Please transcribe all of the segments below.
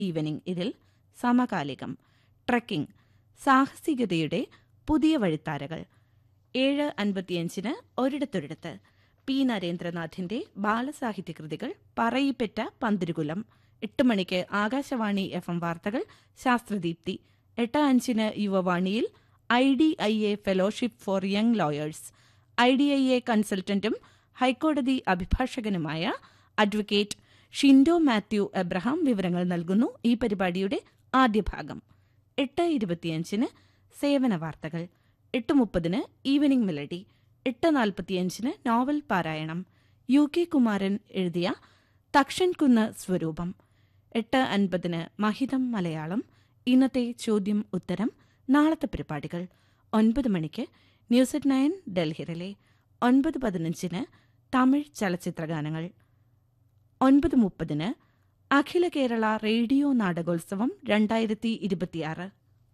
Evening ഇതിൽ സമകാലികം trekking സാഹസികതയുടെ പുതിയ വഴിത്താരകൾ ഏഴ് അൻപത്തിയഞ്ചിന് ഒരിടത്തൊരിടത്ത് പി നരേന്ദ്രനാഥിന്റെ ബാലസാഹിത്യ കൃതികൾ പറയിപ്പെറ്റ പന്തിരുകുലം എട്ട് മണിക്ക് ആകാശവാണി എഫ് എം വാർത്തകൾ ശാസ്ത്രദീപ്തി എട്ട് അഞ്ചിന് യുവവാണിയിൽ I D I A fellowship for young lawyers I D I A കൺസൾട്ടന്റും ഹൈക്കോടതി അഭിഭാഷകനുമായ അഡ്വക്കേറ്റ് ഷിൻഡോ മാത്യു എബ്രഹാം വിവരങ്ങൾ നൽകുന്നു ഈ പരിപാടിയുടെ ആദ്യ ഭാഗം എട്ട് ഇരുപത്തിയഞ്ചിന് സേവന വാർത്തകൾ എട്ട് മുപ്പതിന് ഈവനിംഗ് മെലഡി എട്ട് നാൽപ്പത്തിയഞ്ചിന് നോവൽ പാരായണം യു കെ കുമാരൻ എഴുതിയ തക്ഷൻകുന്ന് സ്വരൂപം എട്ട് അൻപതിന് മഹിതം മലയാളം ഇന്നത്തെ ചോദ്യം ഉത്തരം നാളത്തെ പരിപാടികൾ ഒൻപത് മണിക്ക് ന്യൂസ് അറ്റ് നയൻ ഡൽഹിയിലെ ഒൻപത് പതിനഞ്ചിന് തമിഴ് ചലച്ചിത്രഗാനങ്ങൾ ഒൻപത് മുപ്പതിന് അഖില കേരള റേഡിയോ നാടകോത്സവം രണ്ടായിരത്തി ഇരുപത്തിയാറ്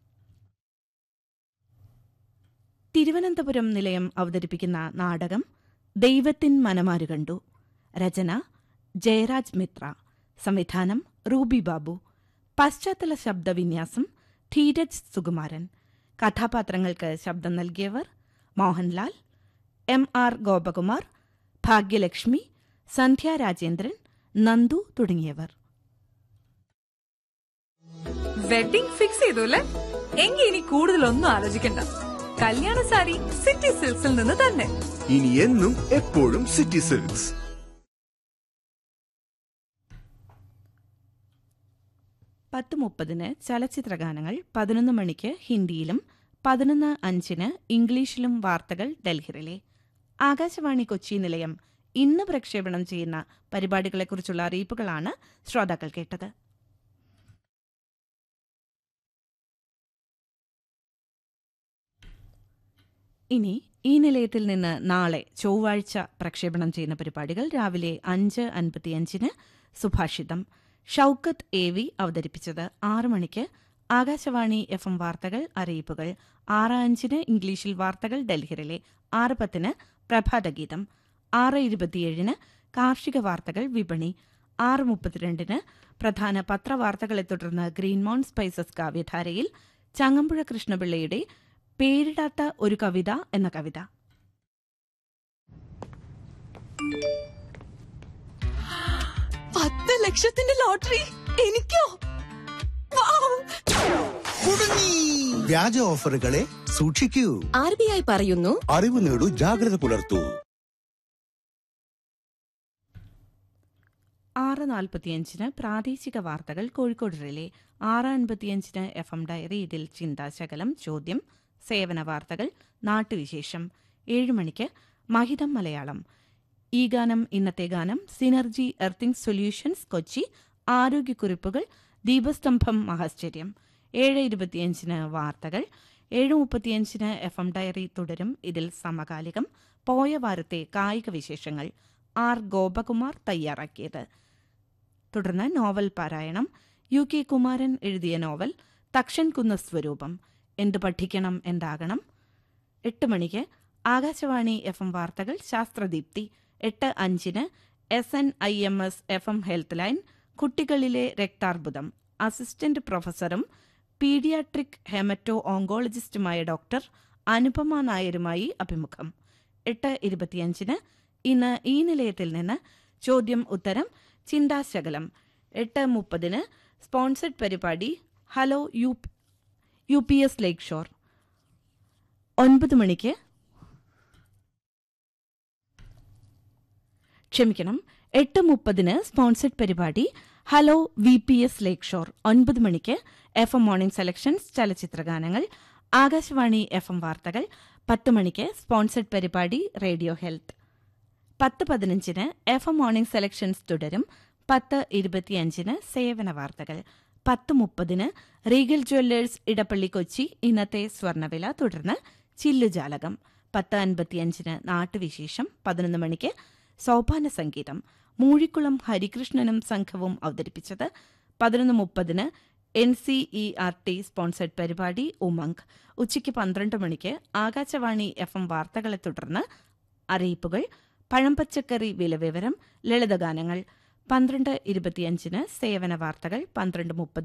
തിരുവനന്തപുരം നിലയം അവതരിപ്പിക്കുന്ന നാടകം ദൈവത്തിൻ മനമാരു കണ്ടു രചന ജയരാജ് മിത്ര സംവിധാനം റൂബി ബാബു പശ്ചാത്തല ശബ്ദവിന്യാസം ധീരജ് സുകുമാരൻ കഥാപാത്രങ്ങൾക്ക് ശബ്ദം നൽകിയവർ മോഹൻലാൽ എം ആർ ഗോപകുമാർ ഭാഗ്യലക്ഷ്മി സന്ധ്യ രാജേന്ദ്രൻ നന്ദു തുടങ്ങിയവർ വെഡിംഗ് ഫിക്സ് ചെയ്തു അല്ലേ എങ്കിൽ ഇനി കൂടുതലൊന്നും ആലോചിക്കണ്ട കല്യാണ സാരി സിറ്റി സിൽക്സിൽ നിന്ന് തന്നെ ഇനി എന്നും എപ്പോഴും സിറ്റി സിൽക്സ് പത്ത് മുപ്പതിന് ചലച്ചിത്രഗാനങ്ങൾ പതിനൊന്ന് മണിക്ക് ഹിന്ദിയിലും പതിനൊന്ന് അഞ്ചിന് ഇംഗ്ലീഷിലും വാർത്തകൾ ഡൽഹിയിലെ ആകാശവാണി കൊച്ചി നിലയം ഇന്ന് പ്രക്ഷേപണം ചെയ്യുന്ന പരിപാടികളെക്കുറിച്ചുള്ള അറിയിപ്പുകളാണ് ശ്രോതാക്കൾ കേട്ടത് ഇനി ഈ നിലയത്തിൽ നിന്ന് നാളെ ചൊവ്വാഴ്ച പ്രക്ഷേപണം ചെയ്യുന്ന പരിപാടികൾ രാവിലെ അഞ്ച് അൻപത്തിയഞ്ചിന് സുഭാഷിതം ഷൌക്കത്ത് എ വി അവതരിപ്പിച്ചത് ആറ് മണിക്ക് ആകാശവാണി എഫ് എം വാർത്തകൾ അറിയിപ്പുകൾ ആറ് അഞ്ചിന് ഇംഗ്ലീഷിൽ വാർത്തകൾ ഡൽഹിയിലെ ആറ് പത്തിന് പ്രഭാതഗീതം ആറ് ഇരുപത്തിയേഴിന് കാർഷിക വാർത്തകൾ വിപണി ആറ് മുപ്പത്തിരണ്ടിന് പ്രധാന പത്രവാർത്തകളെ തുടർന്ന് ഗ്രീൻമോൺ സ്പൈസസ് കാവ്യധാരയിൽ ചങ്ങമ്പുഴ കൃഷ്ണപിള്ളയുടെ പേരിടാത്ത ഒരു കവിത എന്ന കവിത പത്ത് ലക്ഷത്തിന്റെ ലോട്ടറി എനിക്കോ വൗ! കുടുങ്ങി വ്യാജ ഓഫറുകളെ സൂക്ഷിക്കൂ ആർ ബി ഐ പറയുന്നു അറിവ് നേടൂ ജാഗ്രത പുലർത്തൂ ആറ് നാൽപ്പത്തിയഞ്ചിന് പ്രാദേശിക വാർത്തകൾ കോഴിക്കോട് റിലേ ആറ് അൻപത്തിയഞ്ചിന് എഫ് എം ഡയറി ഇതിൽ ചിന്താശകലം ചോദ്യം സേവന വാർത്തകൾ നാട്ടുവിശേഷം ഏഴ് മണിക്ക് മഹിതം മലയാളം ഈ ഗാനം ഇന്നത്തെ ഗാനം സിനർജി എർത്തിംഗ് സൊല്യൂഷൻസ് കൊച്ചി ആരോഗ്യക്കുറിപ്പുകൾ ദീപസ്തംഭം മഹാശ്ചര്യം ഏഴ് ഇരുപത്തിയഞ്ചിന് വാർത്തകൾ ഏഴ് മുപ്പത്തിയഞ്ചിന് എഫ് എം ഡയറി തുടരും ഇതിൽ സമകാലികം പോയ വാരത്തെ കായിക വിശേഷങ്ങൾ ആർ ഗോപകുമാർ തയ്യാറാക്കിയത് തുടർന്ന് നോവൽ പാരായണം യു കെ കുമാരൻ എഴുതിയ നോവൽ തക്ഷൻ കുന്ന സ്വരൂപം എന്ത് പഠിക്കണം എന്താകണം എട്ട് മണിക്ക് ആകാശവാണി എഫ് എം വാർത്തകൾ ശാസ്ത്രദീപ്തി എട്ട് അഞ്ചിന് S N I M S F M health line കുട്ടികളിലെ രക്താർബുദം അസിസ്റ്റന്റ് പ്രൊഫസറും പീഡിയാട്രിക് ഹെമറ്റോ ഓങ്കോളജിസ്റ്റുമായ ഡോക്ടർ അനുപമ നായരുമായി അഭിമുഖം എട്ട് ഇരുപത്തിയഞ്ചിന് ഇന്ന് ഈ നിലയത്തിൽ നിന്ന് ചോദ്യം ഉത്തരം ചിന്താശകലം എട്ട് മുപ്പതിന് സ്പോൺസർഡ് പരിപാടി hello U U P S lake shore ഒൻപത് മണിക്ക് ക്ഷമിക്കണം എട്ട് മുപ്പതിന് സ്പോൺസർഡ് പരിപാടി hello V P S lake shore ഒൻപത് മണിക്ക് എഫ് എം മോർണിംഗ് സെലക്ഷൻസ് ചലച്ചിത്രഗാനങ്ങൾ ആകാശവാണി എഫ് എം വാർത്തകൾ പത്ത് മണിക്ക് സ്പോൺസർഡ് പരിപാടി റേഡിയോ ഹെൽത്ത് പത്ത് പതിനഞ്ചിന് എഫ് എം മോർണിംഗ് സെലക്ഷൻസ് തുടരും പത്ത് ഇരുപത്തിയഞ്ചിന് സേവന വാർത്തകൾ പത്ത് മുപ്പതിന് റീഗൽ ജ്വല്ലേഴ്സ് ഇടപ്പള്ളി കൊച്ചി ഇന്നത്തെ സ്വർണ്ണവില തുടർന്ന് ചില്ലുജാലകം പത്ത് അൻപത്തിയഞ്ചിന് നാട്ടുവിശേഷം പതിനൊന്ന് മണിക്ക് സോപാന സംഗീതം മൂഴിക്കുളം ഹരികൃഷ്ണനും സംഘവും അവതരിപ്പിച്ചത് പതിനൊന്ന് മുപ്പതിന് N C E R T sponsored പരിപാടി ഉമംഗ് ഉച്ചയ്ക്ക് പന്ത്രണ്ട് മണിക്ക് ആകാശവാണി എഫ് എം വാർത്തകളെ തുടർന്ന് അറിയിപ്പുകൾ പഴംപച്ചക്കറി വിലവിവരം ലളിതഗാനങ്ങൾ പന്ത്രണ്ട് ഇരുപത്തിയഞ്ചിന് സേവന വാർത്തകൾ പന്ത്രണ്ട് മുപ്പത്